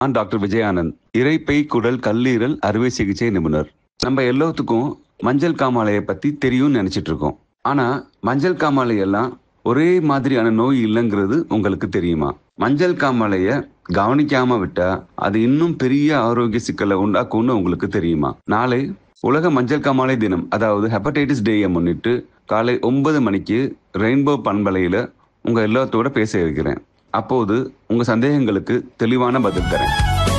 நான் டாக்டர் விஜயானந்த் இரைப்பை குடல் கல்லீரல் அறுவை சிகிச்சை நிபுணர் நம்ம எல்லாத்துக்கும் மஞ்சள் காமாலையை பத்தி தெரியும்னு நினைச்சிட்டு இருக்கோம் ஆனா மஞ்சள் காமாலை எல்லாம் ஒரே மாதிரியான நோய் இல்லைங்கிறது உங்களுக்கு தெரியுமா மஞ்சள் காமாலைய கவனிக்காம விட்டா அது இன்னும் பெரிய ஆரோக்கிய சிக்கலை உண்டாக்கும்னு உங்களுக்கு தெரியுமா நாளை உலக மஞ்சள் காமாலை தினம் அதாவது ஹெப்படைட்டிஸ் டேயை முன்னிட்டு காலை ஒன்பது மணிக்கு ரெயின்போ பண்பலையில உங்க எல்லாத்தோட பேச இருக்கிறேன் அப்போது உங்க சந்தேகங்களுக்கு தெளிவான பதில் தரேன்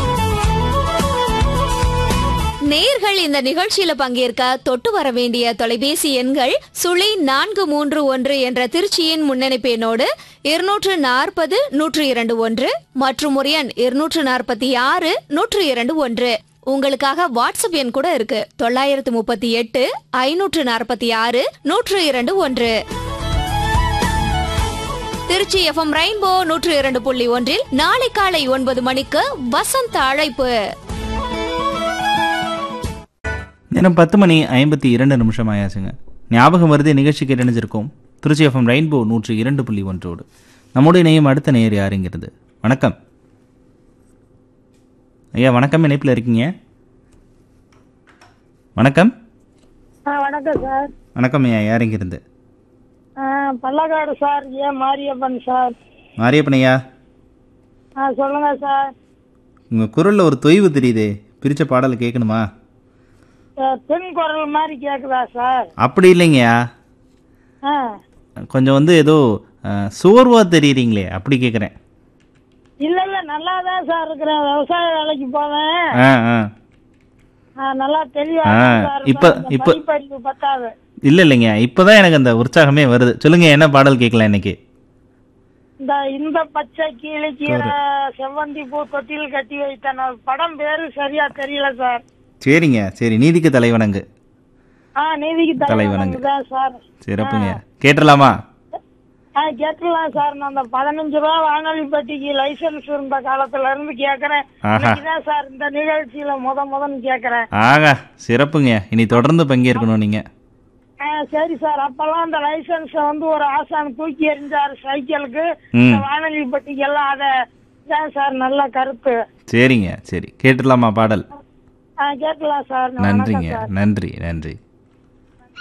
நேர்கள் இந்த நிகழ்ச்சியில பங்கேற்க தொட்டு வர வேண்டிய தொலைபேசி எண்கள் சுழி நான்கு மூன்று ஒன்று என்ற திருச்சியின் முன்னணிப்பு எண்ணோடு இருநூற்று நாற்பது நூற்று இரண்டு ஒன்று மற்றும் ஒரு எண் இருநூற்று நாற்பத்தி ஆறு நூற்று இரண்டு ஒன்று உங்களுக்காக வாட்ஸ்அப் எண் கூட இருக்கு தொள்ளாயிரத்து முப்பத்தி எட்டு ஐநூற்று நாற்பத்தி ஆறு நூற்று இரண்டு ஒன்று திருச்சி எஃப்எம் ரெயின்போ நூற்று இரண்டு புள்ளி ஒன்றில் நாளை காலை ஒன்பது மணிக்கு வசந்த அழைப்பு நேரம் பத்து மணி ஐம்பத்தி இரண்டு நிமிஷம் ஆயாச்சுங்க ஞாபகம் வருது நிகழ்ச்சி கேட்டணிஞ்சிருக்கோம் திருச்சி எஃப்எம் ரெயின்போ நூற்றி இரண்டு புள்ளி ஒன்றோடு நம்முடைய இணையம் அடுத்த நேயர் யாருங்கிறது வணக்கம் ஐயா வணக்கம் இணைப்பில் இருக்கீங்க வணக்கம் ஆ வணக்கம் சார் வணக்கம் ஐயா யாருங்கிறது ஆ பல்லக்காடு சார் ஏ மாரியப்பன் சார் மாரியப்பன் ஐயா ஆ சொல்லுங்க சார் உங்கள் குரலில் ஒரு தொய்வு தெரியுதே பிரித்த பாடல் கேட்கணுமா ஆ, பெண் குரல் மாதிரி கேக்குதா சார் அப்படி இல்லைங்கய்யா ஆ கொஞ்சம் வந்து ஏதோ சோர்வாக தெரியுறீங்களே அப்படி கேட்குறேன் இல்ல இல்ல நல்லா தான் சார் இருக்கிறேன் விவசாய வேலைக்கு போவேன் ஆ ஆ ஆ, நல்லா தெளிவா ஆ, தான் சார் இப்ப- இருக்கேன். இந்த இப்ப- படிப்பறிவு பத்தாது இல்லை இல்லைங்க இப்போதான் எனக்கு அந்த உற்சாகமே வருது சொல்லுங்க என்ன பாடல் கேட்கலாம் இன்னைக்கு இந்த இந்த பச்சை கீழே கீரை செவ்வந்தி பூ தொட்டில் கட்டி வைத்தன படம் பேரு சரியா தெரியல சார் சரிங்க சரி நீதிக்கு தலைவணங்கு ஆ நீதிக்கு தலைவணங்கு. தலைவணங்க தான் சார் சிறப்புங்க கேட்டுடலாமா ஆ கேட்கலாம் சார் நான் அந்த பதினஞ்சு ரூபா வானொலி பெட்டிக்கு லைசன்ஸ் இருந்த காலத்துல இருந்து கேக்குறேன் ஆஹா. இன்னைக்குதான் சார் இந்த நிகழ்ச்சியில முத முதன்னு கேக்குறேன் ஆகா சிறப்புங்க இனி தொடர்ந்து பங்கேற்கணும் நீங்க ஆ, சரி சார் அப்பெல்லாம் அந்த லைசன்ஸ் வந்து ஒரு ஆசான் தூக்கி எறிஞ்சாரு சைக்கிளுக்கு ம். இந்த வானொலி பெட்டிக்கு எல்லாம் அத தான் சார் நல்ல கருத்து சரிங்க சரி கேட்டுடலாமா பாடல் ஆ கேட்கலாம் சார் நன்றிங்க வணக்கம் சார் நன்றி நன்றி